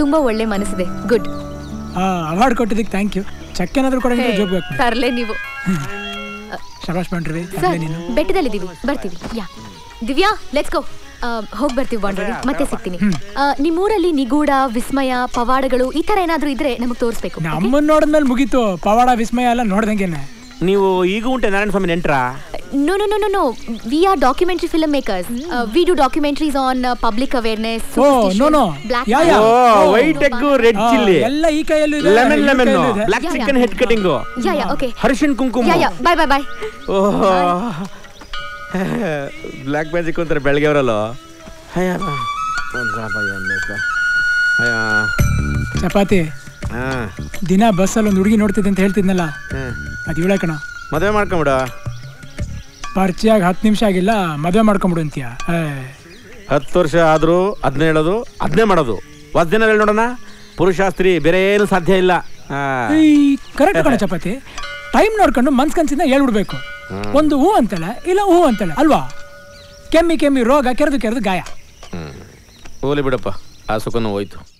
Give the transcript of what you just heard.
ತುಂಬಾ ಒಳ್ಳೆ ಮನಸ್ಸಿದೆ ಗುಡ್ ಅವಾರ್ಡ್ ಕೊಟ್ಟಿದ್ದಕ್ಕೆ ಥ್ಯಾಂಕ್ ಯು ಚೆಕ್ ಏನಾದ್ರು ಕೊಡಂಗಿದ್ರೆ ಜೋಬ್ ಬೇಕು ತರ್ಲೆ ನೀವು ಶಬಾಷ್ ಮಾಡ್ರಿ ಸರ್ ಬೆಟ್ಟದಲ್ಲಿದ್ದೀವಿ ಬರ್ತೀವಿ ಯಾ ದಿವ್ಯಾ ಲೆಟ್ಸ್ ಗೋ ಹೋಗಿ ಬರ್ತೀವಿ ಬಾಂಡ್ರಿ ಮತ್ತೆ ಸಿಗ್ತೀನಿ ಆ, ನಿಮ್ಮೂರಲ್ಲಿ ನಿಗೂಢ ವಿಸ್ಮಯ ಪವಾಡಗಳು ಈ ತರ ಏನಾದ್ರೂ ಇದ್ರೆ ನಮಗೆ ತೋರಿಸ್ಬೇಕು ನಮ್ಮನ್ನ ನೋಡಿದ್ಮೇಲೆ ಮುಗೀತು ಪವಾಡ ವಿಸ್ಮಯ ಎಲ್ಲ ನೋಡ್ದಂಗೆನೆ ನೀವು ಈಗ ಉಂಟೆ ನಾರಾಯಣ ಸ್ವಾಮಿ ನೆಂಟ್ರಾ no no no no no we are documentary film makers we do documentaries on public awareness oh no no yeah yeah oh white egg red ಆ, ಚಿಲ್ಲಿ ಎಲ್ಲ ಈ ಕೈಯಲ್ಲೂ ಇದೆ ಲೆಮನ್ ಈ ಲೆಮನ್ ಕೈಯಲ್ಲೂ ಇದೆ. Black yeah, yeah. Chicken head cutting yeah yeah okay ಹರ್ಷನ್ kumkuma yeah ಯಾ ಬಾಯ್ ಬಾಯ್ ಬಾಯ್ ಓಹೋ ಬ್ಲ್ಯಾಕ್ ಮ್ಯಾಜಿಕ್ ಅಂತಾರೆ ಬೆಳಗ್ಗೆ ಅವರಲ್ಲ ಅಯ್ಯ ಅಯ್ಯ ಚಪಾತಿ ಹಾಂ ದಿನ ಬಸ್ಸಲ್ಲಿ ಒಂದು ಹುಡುಗಿ ನೋಡ್ತಿದ್ದೆ ಅಂತ ಹೇಳ್ತಿದ್ನಲ್ಲ ಅದು ಇವಳೆ ಕಣ ಮದುವೆ ಮಾಡ್ಕೊಂಬಿಡ ಪರಿಚಯ ಆಗಿ ಹತ್ತು ನಿಮಿಷ ಆಗಿಲ್ಲ ಮದುವೆ ಮಾಡ್ಕೊಂಬಿಡು ಅಂತೀಯ ಏ, ಹತ್ತು ವರ್ಷ ಆದರೂ ಅದನ್ನೇ ಹೇಳೋದು ಅದನ್ನೇ ಮಾಡೋದು ದಿನ ಹೇಳಿ ನೋಡೋಣ ಪುರುಷಾಸ್ತ್ರಿ ಬೇರೆ ಏನು ಸಾಧ್ಯ ಇಲ್ಲ ಆ. ಈ ಕರೆಕ್ಟ್ ಕಣ ಚಪಾತಿ ಟೈಮ್ ನೋಡ್ಕೊಂಡು ಮನ್ಸ್ ಕನ್ಸಿಂದ ಹೇಳ್ಬಿಡ್ಬೇಕು ಒಂದು ಹೂ ಅಂತಲ್ಲ ಇಲ್ಲ ಹೂ ಅಂತಲ್ಲ ಅಲ್ವಾ ಕೆಮ್ಮಿ ಕೆಮ್ಮಿ ರೋಗ ಕೆರೆದು ಕೆರೆದು ಗಾಯ ಹೋಲಿ ಬಿಡಪ್ಪ ಆ ಸುಖನೂ ಹೋಯ್ತು